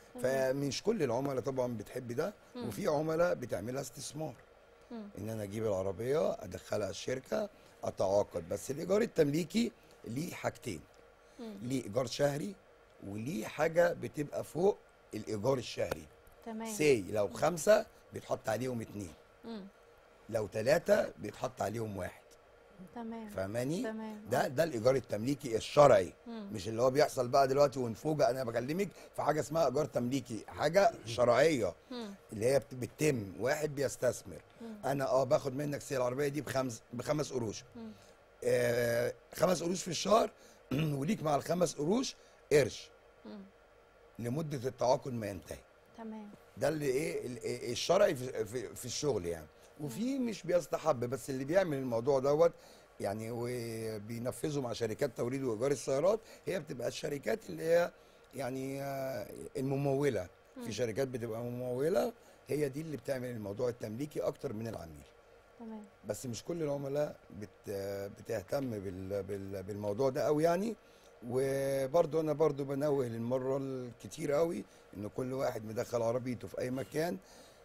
فمش كل العملاء طبعا بتحب ده مم. وفي عملاء بتعملها استثمار مم. ان انا اجيب العربيه ادخلها الشركه اتعاقد بس الايجار التمليكي ليه حاجتين مم. ليه ايجار شهري وليه حاجه بتبقى فوق الايجار الشهري تمام سي لو خمسه بيتحط عليهم اتنين مم. لو ثلاثه بيتحط عليهم واحد تمام فاهماني تمام ده ده الايجار التمليكي الشرعي مم. مش اللي هو بيحصل بقى دلوقتي ونفوجئ انا بكلمك في حاجه اسمها ايجار تمليكي حاجه شرعيه مم. اللي هي بت- بتتم واحد بيستثمر مم. انا اه باخد منك سي العربيه دي بخمس بخمس قروش مم. آه خمس قروش في الشهر وليك مع الخمس قروش قرش مم. لمده التعاقد ما ينتهي تمام ده اللي ايه ال- إيه الشرعي في, في, في الشغل يعني وفي مش بيستحب بس اللي بيعمل الموضوع دوت يعني وبينفذوا مع شركات توريد وايجار السيارات هي بتبقى الشركات اللي هي يعني آه، المموله مم. في شركات بتبقى مموله هي دي اللي بتعمل الموضوع التمليكي اكتر من العميل تمام بس مش كل العملاء بت بتهتم بال بال بالموضوع ده قوي يعني وبرضه انا برضه بنوه للمره الكتير قوي ان كل واحد مدخل عربيته في اي مكان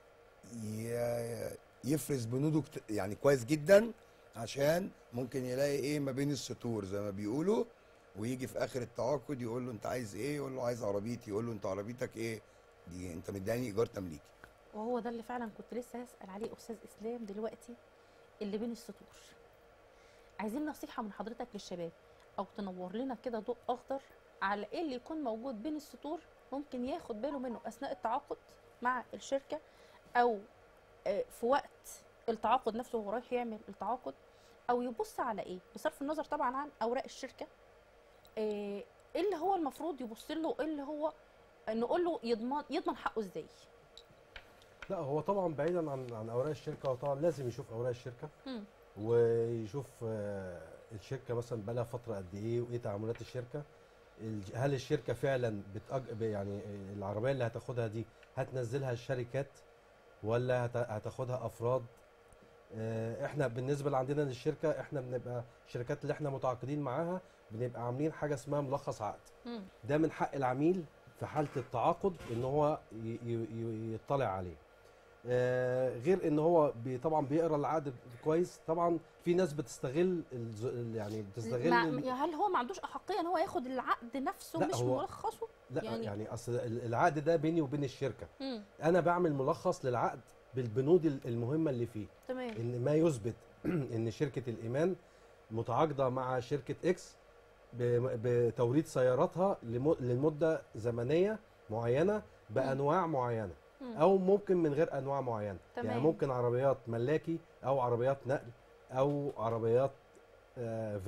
ي- يفرز بنوده كت- يعني كويس جدا عشان ممكن يلاقي ايه ما بين السطور زي ما بيقولوا ويجي في اخر التعاقد يقول له انت عايز ايه يقول له عايز عربيتي يقول له انت عربيتك ايه دي انت مداني ايجار تمليكي وهو ده اللي فعلا كنت لسه هسأل عليه أستاذ إسلام دلوقتي اللي بين السطور عايزين نصيحة من حضرتك للشباب أو تنور لنا كده ضوء أخضر على إيه اللي يكون موجود بين السطور ممكن ياخد باله منه أثناء التعاقد مع الشركة أو آه، في وقت التعاقد نفسه وهو رايح يعمل التعاقد أو يبص على إيه بصرف النظر طبعا عن أوراق الشركة آه، إيه اللي هو المفروض يبص له إيه اللي هو نقول له يضمن يضمن حقه إزاي لا هو طبعا بعيدا عن عن اوراق الشركه هو طبعا لازم يشوف اوراق الشركه مم. ويشوف آه، الشركه مثلا بقى لها فتره قد ايه وايه تعاملات الشركه الج- هل الشركه فعلا بتأج... ب- يعني آه، العربيه اللي هتاخدها دي هتنزلها الشركات ولا هت... هتاخدها افراد آه، احنا بالنسبه اللي عندنا للشركه احنا بنبقى الشركات اللي احنا متعاقدين معاها بنبقى عاملين حاجه اسمها ملخص عقد مم. ده من حق العميل في حاله التعاقد ان هو ي- ي- ي- يطلع عليه آه، غير ان هو بي طبعا بيقرا العقد كويس طبعا في ناس بتستغل الز- ال- يعني بتستغل مع ال- هل هو ما عندوش احقيه ان هو ياخد العقد نفسه لا، مش هو- ملخصه لا يعني- يعني, يعني اصل ال- العقد ده بيني وبين الشركه مم. انا بعمل ملخص للعقد بالبنود ال- المهمه اللي فيه تمام ان ما يثبت ان شركه الايمان متعاقده مع شركه اكس ب- بتوريد سياراتها لم- لمده زمنيه معينه بانواع معينه مم. او ممكن من غير انواع معينه يعني تمام. ممكن عربيات ملاكي او عربيات نقل او عربيات آه فان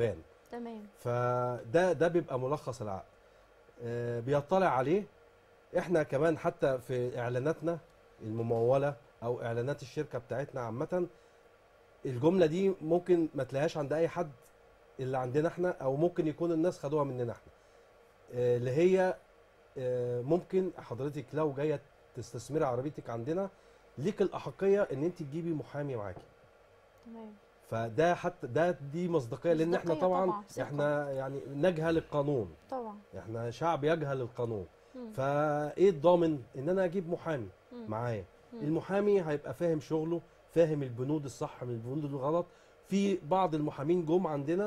تمام فده ده بيبقى ملخص العقد آه، بيطلع عليه احنا كمان حتى في اعلاناتنا المموله او اعلانات الشركه بتاعتنا عامه الجمله دي ممكن ما تلاقيهاش عند اي حد اللي عندنا احنا او ممكن يكون الناس خدوها مننا احنا آه، اللي هي آه، ممكن حضرتك لو جايه تستثمري عربيتك عندنا ليك الاحقيه ان انت تجيبي محامي معاكي تمام فده حتى ده دي مصداقيه لان احنا مصداقية طبعا, طبعاً، ثقة. احنا يعني نجهل القانون طبعا احنا شعب يجهل القانون مم. فايه الضامن ان انا اجيب محامي مم. معايا مم. المحامي هيبقى فاهم شغله فاهم البنود الصح من البنود الغلط في بعض المحامين جم عندنا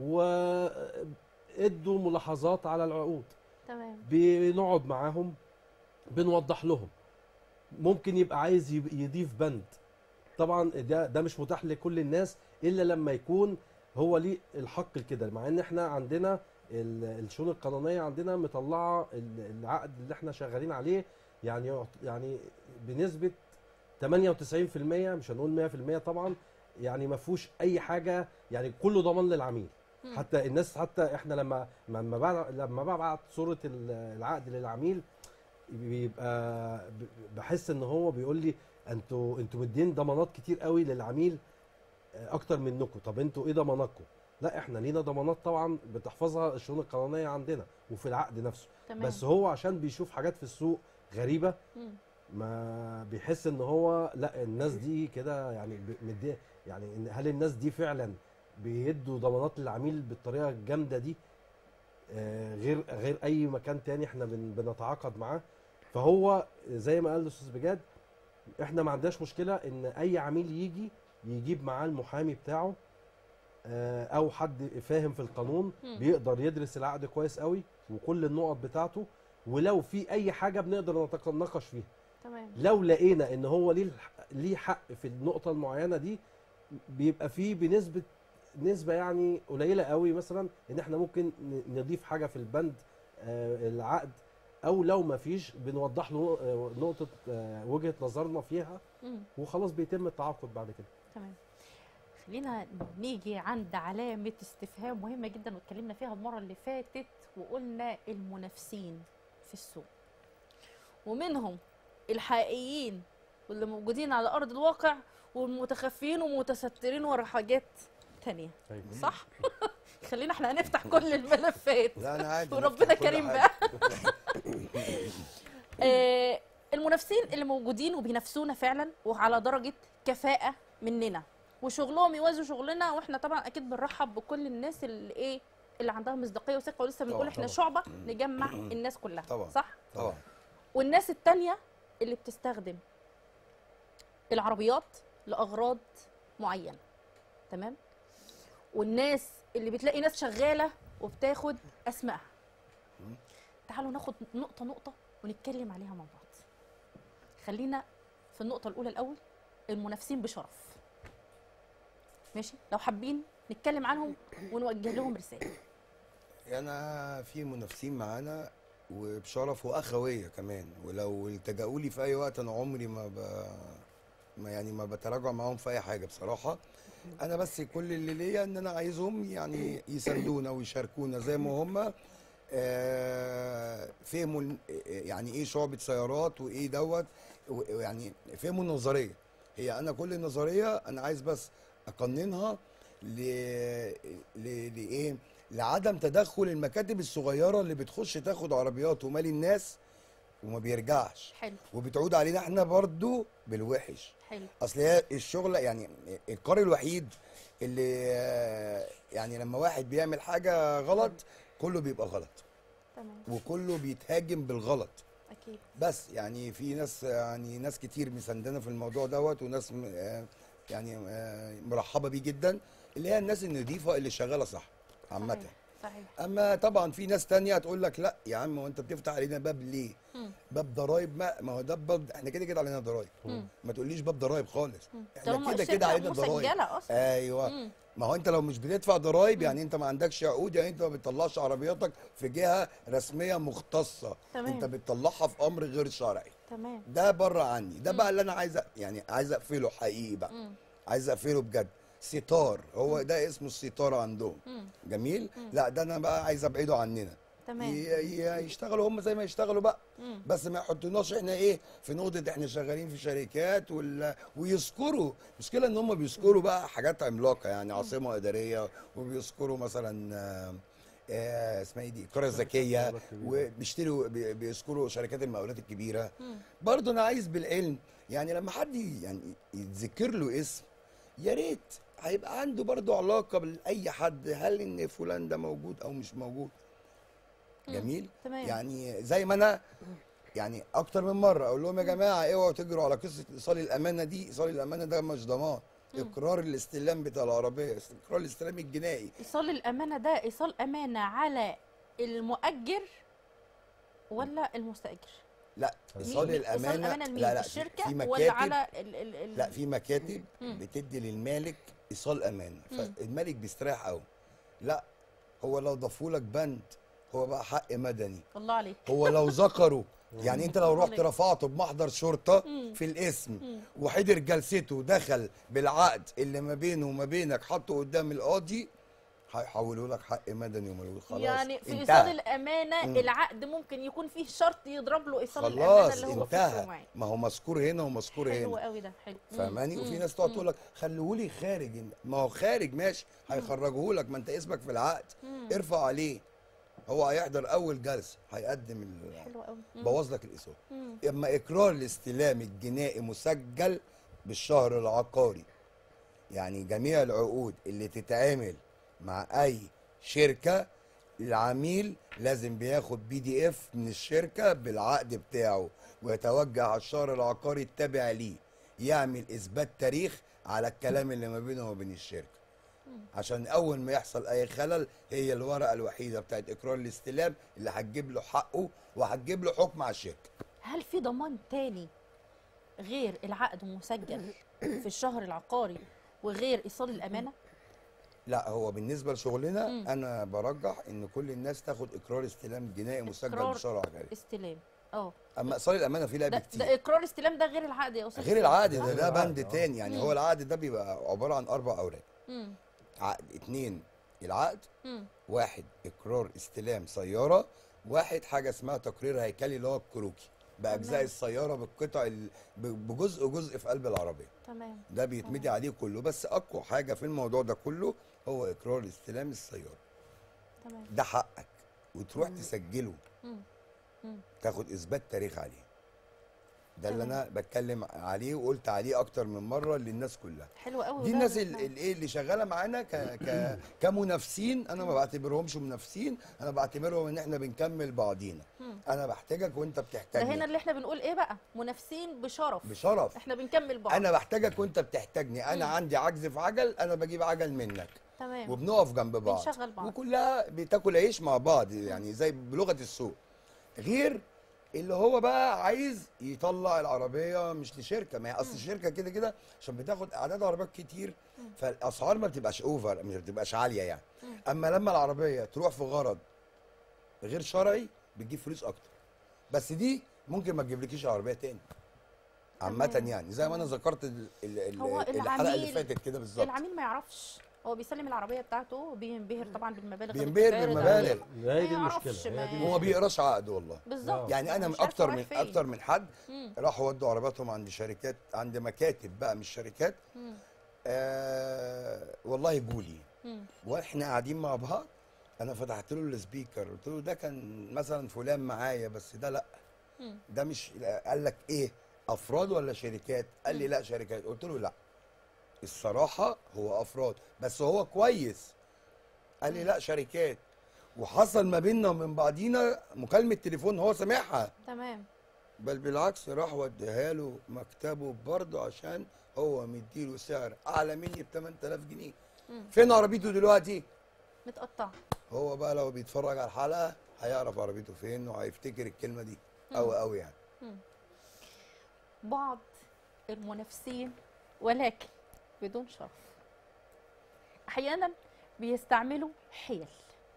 وادوا ملاحظات على العقود تمام بنقعد معاهم بنوضح لهم ممكن يبقى عايز يب- يضيف بند طبعا ده ده مش متاح لكل الناس الا لما يكون هو ليه الحق لكده مع ان احنا عندنا ال- الشؤون القانونيه عندنا مطلعه ال- العقد اللي احنا شغالين عليه يعني يعط- يعني بنسبه 98% مش هنقول 100% طبعا يعني ما فيهوش اي حاجه يعني كله ضمان للعميل مم. حتى الناس حتى احنا لما لما بع- لما ببعت صوره ال- العقد للعميل بيبقى ب- بحس ان هو بيقول لي انتوا انتوا مدين ضمانات كتير قوي للعميل آه، اكتر منكم طب انتوا ايه ضماناتكم لا احنا لينا ضمانات طبعا بتحفظها الشؤون القانونيه عندنا وفي العقد نفسه تمام بس هو عشان بيشوف حاجات في السوق غريبه مم. ما بيحس ان هو لا الناس دي كده يعني ب- مدي يعني إن- هل الناس دي فعلا بيدوا ضمانات للعميل بالطريقه الجامده دي آه، غير غير اي مكان تاني احنا بن بنتعاقد معاه فهو زي ما قال الاستاذ بجاد احنا ما عندناش مشكله ان اي عميل يجي يجيب معاه المحامي بتاعه آه، او حد فاهم في القانون مم. بيقدر يدرس العقد كويس قوي وكل النقط بتاعته ولو في اي حاجه بنقدر نتناقش فيها تمام لو لقينا ان هو ليه الح- ليه حق في النقطه المعينه دي بيبقى فيه بنسبه نسبه يعني قليله قوي مثلا ان احنا ممكن ن- نضيف حاجه في البند آه، العقد او لو ما فيش بنوضح له آه، نقطه آه، وجهه نظرنا فيها مم. وخلاص بيتم التعاقد بعد كده تمام خلينا نيجي عند علامة استفهام مهمة جدا واتكلمنا فيها المرة اللي فاتت وقلنا المنافسين في السوق ومنهم الحقيقيين واللي موجودين على أرض الواقع والمتخفيين ومتسترين ورا حاجات تانية صح؟ خلينا احنا هنفتح كل الملفات لا انا عادي وربنا نفتح كل كريم حاجة. بقى آه، المنافسين اللي موجودين وبينافسونا فعلا وعلى درجه كفاءه مننا وشغلهم يوازوا شغلنا واحنا طبعا اكيد بنرحب بكل الناس اللي ايه اللي عندها مصداقيه وثقه ولسه بنقول طبعاً، احنا طبعاً. شعبه نجمع الناس كلها طبعاً. صح طبعا والناس التانية اللي بتستخدم العربيات لأغراض معينة تمام والناس اللي بتلاقي ناس شغالة وبتاخد أسمائها تعالوا ناخد نقطة نقطة ونتكلم عليها مع بعض خلينا في النقطة الأولى الأول المنافسين بشرف ماشي لو حابين نتكلم عنهم ونوجه لهم رسالة انا في منافسين معانا وبشرف واخويه كمان ولو التجأوا لي في اي وقت انا عمري ما ب... ما يعني ما بتراجع معاهم في اي حاجه بصراحه انا بس كل اللي ليا ان انا عايزهم يعني يساندونا ويشاركونا زي ما هم آه، فهموا ال- يعني ايه شعبة سيارات وايه دوت و- يعني فهموا النظريه هي انا كل نظريه انا عايز بس اقننها ل ل- لايه لعدم تدخل المكاتب الصغيره اللي بتخش تاخد عربيات ومال الناس وما بيرجعش حلو وبتعود علينا احنا برضو بالوحش حلو اصل هي الشغل يعني القارئ الوحيد اللي آه، يعني لما واحد بيعمل حاجه غلط كله بيبقى غلط تمام وكله بيتهاجم بالغلط أكيد بس يعني في ناس يعني ناس كتير مساندنا في الموضوع دوت وناس م- آه، يعني آه، مرحبه بيه جدا اللي هي الناس النظيفه اللي شغاله صح عامه صحيح صحيح اما طبعا في ناس تانية هتقول لك لا يا عم هو انت بتفتح علينا باب ليه مم. باب ضرايب ما, ما هو ده باب احنا كده كده علينا ضرايب مم. ما تقوليش باب ضرايب خالص مم. احنا طالما كده الشركة كده علينا ضرايب مسجلة أصلا ايوه مم. ما هو انت لو مش بتدفع ضرايب يعني انت ما عندكش عقود يعني انت ما بتطلعش عربياتك في جهه رسميه مختصه تمام. انت بتطلعها في امر غير شرعي تمام ده بره عني ده بقى اللي انا عايز أ- يعني عايز اقفله حقيقي بقى مم. عايز اقفله بجد ستار هو ده اسمه الستار عندهم مم. جميل لا ده انا بقى عايز ابعده عننا تمام ي- ي- يشتغلوا هم زي ما يشتغلوا بقى مم. بس ما يحطوناش احنا ايه في نقطه احنا شغالين في شركات ولا ويذكروا مشكله ان هم بيذكروا بقى حاجات عملاقه يعني عاصمه اداريه وبيذكروا مثلا آه، آه، اسمها ايه دي القريه الذكيه المقاولات الكبيرة. وبيشتروا بي- بيذكروا شركات المقاولات الكبيره مم. برضه انا عايز بالعلم يعني لما حد ي- يعني يتذكر له اسم يا ريت هيبقى عنده برضه علاقه باي حد هل ان فلان ده موجود او مش موجود جميل تمام. يعني زي ما انا يعني اكتر من مره اقول لهم يا جماعه اوعوا تجروا على قصه ايصال الامانه دي ايصال الامانه ده مش ضمان اقرار الاستلام بتاع العربيه اقرار الاستلام الجنائي ايصال الامانه ده ايصال امانه على المؤجر ولا المستاجر لا مين- ايصال مين- إيصال الامانه الامانه لمين لا لا في- الشركه في ولا مكاتب على ال ال ال لا في مكاتب مم. بتدي للمالك ايصال امانه مم. فالمالك بيستريح قوي لا هو لو ضافوا لك بند هو بقى حق مدني الله عليك هو لو ذكروا يعني انت لو رحت عليك. رفعته بمحضر شرطه مم. في الاسم مم. وحضر جلسته دخل بالعقد اللي ما بينه وما بينك حطه قدام القاضي هيحولوا لك حق مدني وملوش خلاص يعني في انتهى. ايصال الامانه مم. العقد ممكن يكون فيه شرط يضرب له ايصال الامانه خلاص اللي هو انتهى فيه معاه ما هو مذكور هنا ومذكور حلو هنا قوي ده حلو مم. فاهماني وفي مم. ناس تقعد مم. تقول لك خلوهولي خارج ما هو خارج ماشي هيخرجهولك ما انت اسمك في العقد مم. ارفع عليه هو هيحضر اول جلسه هيقدم ال- حلو قوي مم. بوظ لك الايصال مم. اما اقرار الاستلام الجنائي مسجل بالشهر العقاري يعني جميع العقود اللي تتعامل مع اي شركه العميل لازم بياخد بي دي اف من الشركه بالعقد بتاعه ويتوجه على الشهر العقاري التابع ليه يعمل اثبات تاريخ على الكلام اللي ما بينه وبين الشركه عشان اول ما يحصل اي خلل هي الورقه الوحيده بتاعت اقرار الاستلام اللي هتجيب له حقه وهتجيب له حكم على الشركه هل في ضمان تاني غير العقد مسجل في الشهر العقاري وغير ايصال الامانه لا هو بالنسبه لشغلنا مم. انا برجح ان كل الناس تاخد اقرار استلام جنائي مسجل إقرار بالشرع العقاري استلام اه اما ايصال الامانه فيه لعب ده, كتير ده اقرار استلام ده غير العقد يا استاذ غير العقد ده غير ده العقد، بند آه. تاني يعني مم. هو العقد ده بيبقى عباره عن اربع اوراق مم. عقد اتنين العقد مم. واحد اقرار استلام سياره واحد حاجه اسمها تقرير هيكلي اللي هو الكروكي باجزاء تمام. السياره بالقطع ال- ب- بجزء جزء في قلب العربيه تمام ده بيتمدي عليه كله بس اقوى حاجه في الموضوع ده كله هو اقرار استلام السياره تمام ده حقك وتروح تسجله مم. مم. تاخد اثبات تاريخ عليه ده اللي تمام. انا بتكلم عليه وقلت عليه اكتر من مره للناس كلها حلو قوي دي وده الناس ده- ال- ال- ايه اللي شغاله معانا ك ك كمنافسين انا ما بعتبرهمش منافسين انا بعتبرهم ان احنا بنكمل بعضينا مم. انا بحتاجك وانت ده بتحتاجني هنا اللي احنا بنقول ايه بقى منافسين بشرف بشرف احنا بنكمل بعض انا بحتاجك وانت بتحتاجني انا مم. عندي عجز في عجل انا بجيب عجل منك تمام وبنقف جنب بعض بنشغل بعض. وكلها بتاكل عيش مع بعض يعني زي بلغه السوق غير اللي هو بقى عايز يطلع العربيه مش لشركه ما هي اصل الشركه كده كده عشان بتاخد اعداد عربيات كتير فالاسعار ما بتبقاش اوفر مش بتبقاش عاليه يعني اما لما العربيه تروح في غرض غير شرعي بتجيب فلوس اكتر بس دي ممكن ما تجيبلكيش عربيه تاني عامة تمام. يعني زي ما انا ذكرت ال- ال- ال- هو الحلقه اللي العميل- فاتت كده بالظبط العميل ما يعرفش هو بيسلم العربيه بتاعته بينبهر طبعا بالمبالغ اللي بينبهر بتتعرض بالمبالغ. عليه. هي دي ما يعرفش المشكله هي ما- دي هو ما المشكلة. بيقراش عقد والله بالظبط يعني انا مش من عارف اكتر رايح من فين. اكتر من حد مم. راحوا ودوا عربياتهم عند شركات عند مكاتب بقى مش شركات مم. آه والله جولي مم. واحنا قاعدين مع بعض انا فتحت له السبيكر قلت له ده كان مثلا فلان معايا بس ده لا مم. ده مش قال لك ايه افراد ولا شركات قال لي لا شركات قلت له لا الصراحه هو افراد بس هو كويس قال لي لا شركات وحصل ما بيننا ومن بعضينا مكالمه تليفون هو سامعها تمام بل بالعكس راح وديها له مكتبه برضه عشان هو مديله سعر اعلى مني ب 8000 جنيه مم. فين عربيته دلوقتي متقطع هو بقى لو بيتفرج على الحلقه هيعرف عربيته فين وهيفتكر الكلمه دي قوي قوي يعني بعض المنافسين ولكن بدون شرف احيانا بيستعملوا حيل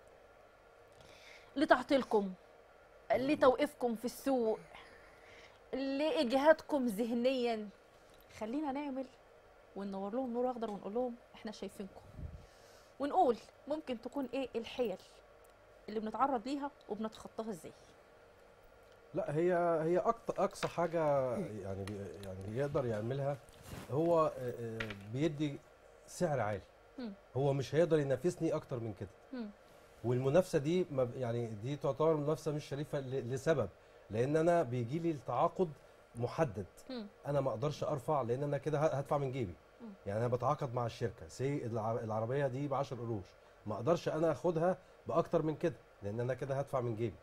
لتعطيلكم لتوقيفكم في السوق لاجهادكم ذهنيا خلينا نعمل وننور لهم نور اخضر ونقول لهم احنا شايفينكم ونقول ممكن تكون ايه الحيل اللي بنتعرض ليها وبنتخطاها ازاي لا هي هي أكتر اقصى حاجه يعني بي- يعني يقدر يعملها هو آه، آه، بيدي سعر عالي مم. هو مش هيقدر ينافسني اكتر من كده مم. والمنافسه دي ما ب- يعني دي تعتبر منافسه مش شريفه ل- لسبب لان انا بيجي لي التعاقد محدد مم. انا ما اقدرش ارفع لان انا كده ه- هدفع من جيبي مم. يعني انا بتعاقد مع الشركه سي الع- العربيه دي ب 10 قروش ما اقدرش انا اخدها باكتر من كده لان انا كده هدفع من جيبي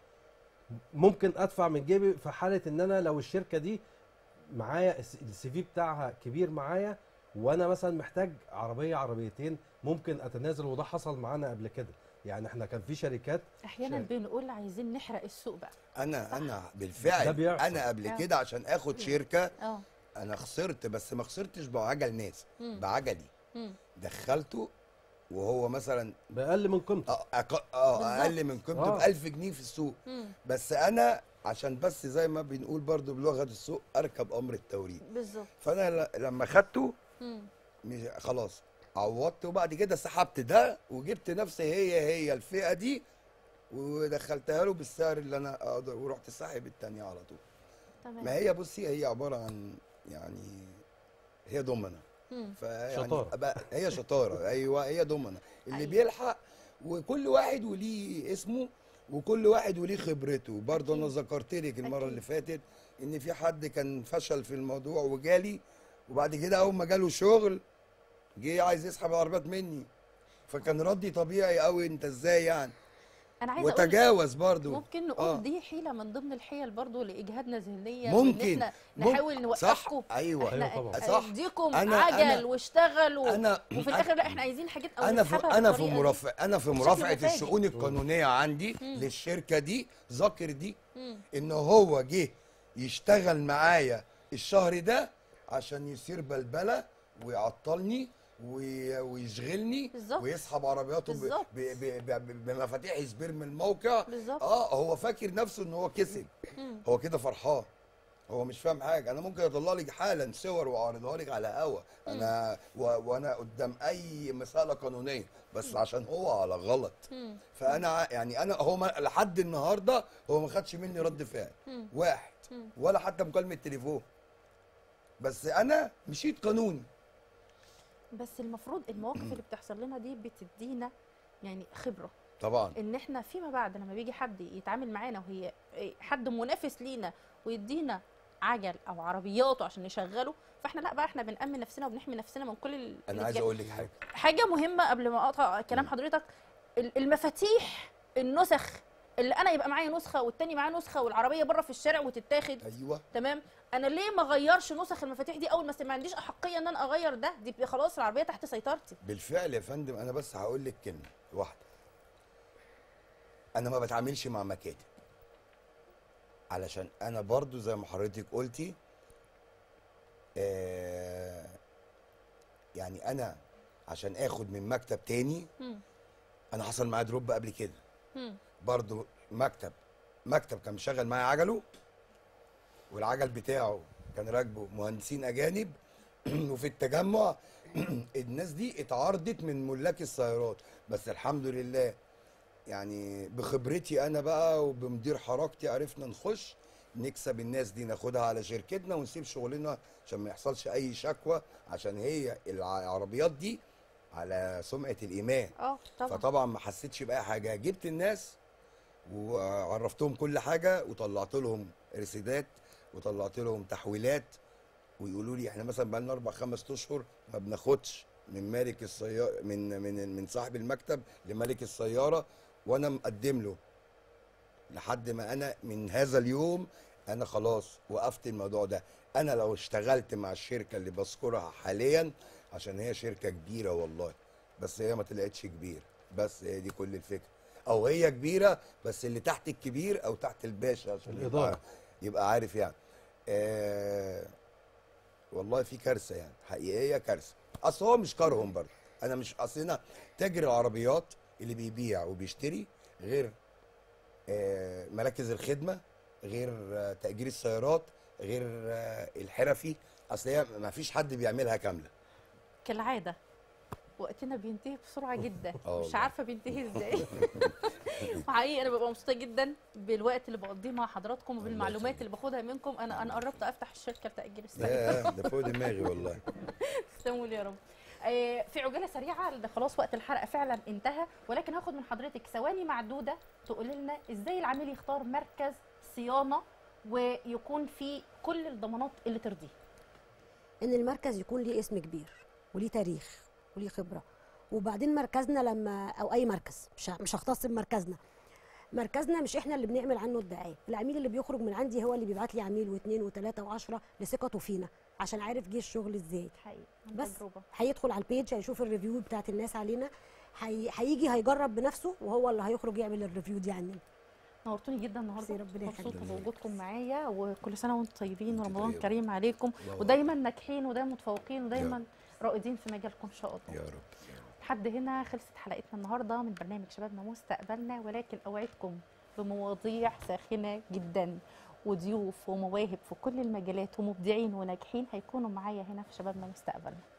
ممكن ادفع من جيبي في حاله ان انا لو الشركه دي معايا الس- السي في بتاعها كبير معايا وانا مثلا محتاج عربيه عربيتين ممكن اتنازل وده حصل معانا قبل كده يعني احنا كان في شركات احيانا شايف. بنقول عايزين نحرق السوق بقى انا انا ده بالفعل بيحصل. انا قبل آه. كده عشان اخد شركه اه انا خسرت بس ما خسرتش بعجل ناس مم. بعجلي مم. دخلته وهو مثلا باقل من قيمته اه, أق... آه بالظبط. اقل من قيمته آه. ب 1000 جنيه في السوق مم. بس انا عشان بس زي ما بنقول برضو بلغه السوق اركب امر التوريد بالظبط فانا ل- لما خدته مم. مش خلاص عوضت وبعد كده سحبت ده وجبت نفس هي هي الفئه دي ودخلتها له بالسعر اللي انا اقدر ورحت ساحب التانية على طول تمام ما هي بصي هي عباره عن يعني هي ضمنه مم. فيعني شطارة. بقى هي شطاره ايوه هي ضمنه اللي أيوة. بيلحق وكل واحد وليه اسمه وكل واحد وليه خبرته برضه انا أكيد. ذكرت لك المره أكيد. اللي فاتت ان في حد كان فشل في الموضوع وجالي وبعد كده اول ما جاله شغل جه عايز يسحب العربيات مني فكان ردي طبيعي قوي انت ازاي يعني انا عايزه اقول وتجاوز برضه ممكن نقول آه. دي حيله من ضمن الحيل برضو لاجهادنا ذهنيا ممكن. وإن احنا مم- نحاول صح نوقفكم ايوه احنا أيوة طبعا. صح. اديكم أنا- عجل أنا- واشتغلوا انا وفي الاخر لا احنا عايزين حاجات او انا في نسحبها انا في بالطريقة دي. مرافع انا في بشكل مرافعه مفاجئ. الشؤون القانونيه عندي مم. للشركه دي ذاكر دي مم. ان هو جه يشتغل معايا الشهر ده عشان يصير بلبله ويعطلني وي- ويشغلني بالظبط. ويسحب عربياته ب- بالظبط. ب- ب- ب- بمفاتيح سبير من الموقع بالظبط اه هو فاكر نفسه ان هو كسب مم. هو كده فرحان هو مش فاهم حاجه انا ممكن اطلع لك حالا صور واعرضها لك على هوا انا و... وانا قدام اي مساله قانونيه بس عشان هو على غلط مم. فانا ع- يعني انا هو ما لحد النهارده هو ما خدش مني رد فعل مم. واحد مم. ولا حتى مكالمه تليفون بس انا مشيت قانوني بس المفروض المواقف اللي بتحصل لنا دي بتدينا يعني خبره طبعا ان احنا فيما بعد لما بيجي حد يتعامل معانا وهي إيه، حد منافس لينا ويدينا عجل او عربياته عشان نشغله فاحنا لا بقى احنا بنأمن نفسنا وبنحمي نفسنا من كل ال- انا عايز الاتجاه- اقول لك حاجه حاجه مهمه قبل ما اقطع كلام حضرتك ال- المفاتيح النسخ اللي انا يبقى معايا نسخه والتاني معاه نسخه والعربيه بره في الشارع وتتاخد ايوه تمام انا ليه ما اغيرش نسخ المفاتيح دي اول ما ما عنديش احقيه ان انا اغير ده دي بتبقى خلاص العربيه تحت سيطرتي بالفعل يا فندم انا بس هقول لك كلمه واحده انا ما بتعاملش مع مكاتب علشان انا برضو زي ما حضرتك قلتي آه يعني انا عشان اخد من مكتب تاني مم. انا حصل معايا دروب قبل كده مم. برضو مكتب مكتب كان مشغل معايا عجله والعجل بتاعه كان راكبه مهندسين اجانب وفي التجمع الناس دي اتعارضت من ملاك السيارات بس الحمد لله يعني بخبرتي انا بقى وبمدير حركتي عرفنا نخش نكسب الناس دي ناخدها على شركتنا ونسيب شغلنا عشان ما يحصلش اي شكوى عشان هي العربيات دي على سمعة الإيمان اه طبعا فطبعا ما حسيتش بأي حاجة جبت الناس وعرفتهم كل حاجة وطلعت لهم رسيدات وطلعت لهم تحويلات ويقولوا لي احنا مثلا بقالنا اربع خمس اشهر ما بناخدش من مالك السيارة من من من صاحب المكتب لمالك السيارة وانا مقدم له لحد ما انا من هذا اليوم انا خلاص وقفت الموضوع ده انا لو اشتغلت مع الشركه اللي بذكرها حاليا عشان هي شركه كبيره والله بس هي ما طلعتش كبير بس هي دي كل الفكره او هي كبيره بس اللي تحت الكبير او تحت الباشا عشان الإدارة. يبقى, يبقى عارف يعني آه والله في كارثه يعني حقيقيه كارثه اصل هو مش كارهم برضه انا مش اصل هنا تاجر العربيات اللي بيبيع وبيشتري غير آه، مراكز الخدمه غير آه، تاجير السيارات غير آه، الحرفي اصل هي ما فيش حد بيعملها كامله كالعاده وقتنا بينتهي بسرعه جدا آه مش والله. عارفه بينتهي ازاي حقيقي انا ببقى مبسوطه جدا بالوقت اللي بقضيه مع حضراتكم وبالمعلومات يخليك. اللي باخدها منكم انا انا قربت افتح الشركه لتاجيل السيارات ياه ده فوق دماغي والله تسلموا لي يا رب آه، في عجاله سريعه ده خلاص وقت الحلقه فعلا انتهى ولكن هاخد من حضرتك ثواني معدوده تقول لنا ازاي العميل يختار مركز صيانه ويكون فيه كل الضمانات اللي ترضيه ان المركز يكون ليه اسم كبير وليه تاريخ وليه خبره وبعدين مركزنا لما او اي مركز مش ه- مش هختص بمركزنا مركزنا مش احنا اللي بنعمل عنه الدعايه العميل اللي بيخرج من عندي هو اللي بيبعت لي عميل واثنين وثلاثه وعشرة لثقته فينا عشان عارف جه الشغل ازاي حقيقي عن بس تجربه هيدخل على البيج هيشوف الريفيو بتاعت الناس علينا هي... هيجي هيجرب بنفسه وهو اللي هيخرج يعمل الريفيو دي عننا نورتوني جدا النهارده ميرسي، ربنا مبسوطه يخليك. بوجودكم معايا وكل سنه وانتم طيبين وانت ورمضان طيبة. كريم عليكم الله ودايما ناجحين ودايما متفوقين ودايما رائدين في مجالكم ان شاء الله يا رب لحد هنا خلصت حلقتنا النهارده من برنامج شبابنا مستقبلنا ولكن اوعدكم بمواضيع ساخنه جدا وضيوف ومواهب في كل المجالات ومبدعين وناجحين هيكونوا معايا هنا في شبابنا مستقبلنا